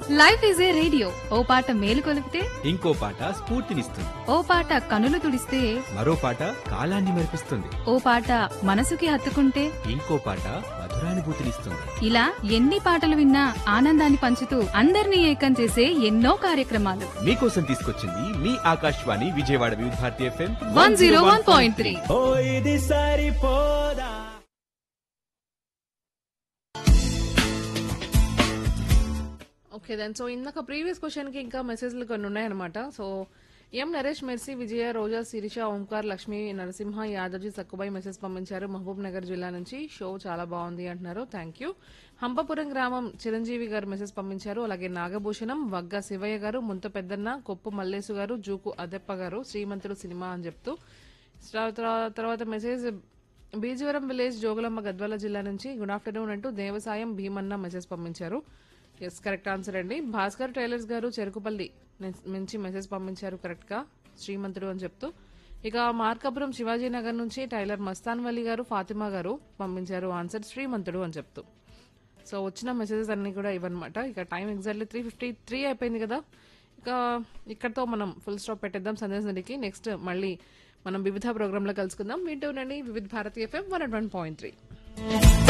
life is a radio ఓ పాట మేలు కొలిపితే ఇంకో పాట స్ఫూర్తినిస్తుంది ఓ పాట కనులు తుడిస్తే మరో పాట కాలాన్ని మరిపిస్తుంది ఓ పాట మనసుకి హత్తుకుంటే ఇంకో పాట మధురానుభూతినిస్తుంది ఇలా ఎన్ని పాటలు విన్నా ఆనందాన్ని పంచుతూ అందరినీ ఏకం చేసే ఎన్నో కార్యక్రమాలు మీకోసం తీసుకొచ్చింది మీ Akashvani Vijayawada Vividh Bharati FM one zero one point three ఓ ఇది సరిపోదా ఓకే దెన్ సో ఇందాక ప్రీవియస్ క్వశ్చన్కి ఇంకా మెసేజ్లు కొన్ని ఉన్నాయన్నమాట so M Naresh Mercy Vijaya Roja Sirisha Omkar Lakshmi Narasimha Yadavji Sakkubai message పంపించారు మహబూబ్ నగర్ జిల్లా నుంచి షో చాలా బాగుంది అంటున్నారు థ్యాంక్ యూ హంపపురం గ్రామం చిరంజీవి గారు మెసేజ్ పంపించారు అలాగే నాగభూషణం వగ్గ శివయ్య గారు ముంత పెద్దన్న కొప్పు మల్లేసు గారు జూకు అదెప్ప గారు శ్రీమంతుడు సినిమా అని చెప్తూ తర్వా- తర్వా- తర్వాత మెసేజ్ బీజవరం విలేజ్ జోగులమ్మ గద్వాల జిల్లా నుంచి గుడ్ ఆఫ్టర్నూన్ అంటూ దేవసాయం భీమన్న మెసేజ్ పంపించారు ఎస్ కరెక్ట్ ఆన్సర్ అండి భాస్కర్ టైలర్స్ గారు చెరుకుపల్లి నె- నుంచి మెసేజ్ పంపించారు కరెక్ట్ గా శ్రీమంతుడు అని చెప్తూ ఇక మార్కాపురం శివాజీనగర్ నుంచి టైలర్ మస్తాన్ వలి గారు ఫాతిమా గారు పంపించారు ఆన్సర్ శ్రీమంతుడు అని చెప్తూ సో వచ్చిన మెసేజెస్ అన్ని కూడా ఇవన్నమాట ఇక time exactly three fifty three అయిపోయింది కదా ఇక ఇక్కడతో మనం ఫుల్ స్టాప్ పెట్టేద్దాం సందేశానికి నెక్స్ట్ మళ్ళీ మనం వివిధ ప్రోగ్రాంలో కలుసుకుందాం వింటూ ఉండండి Vividh Bharati FM one point three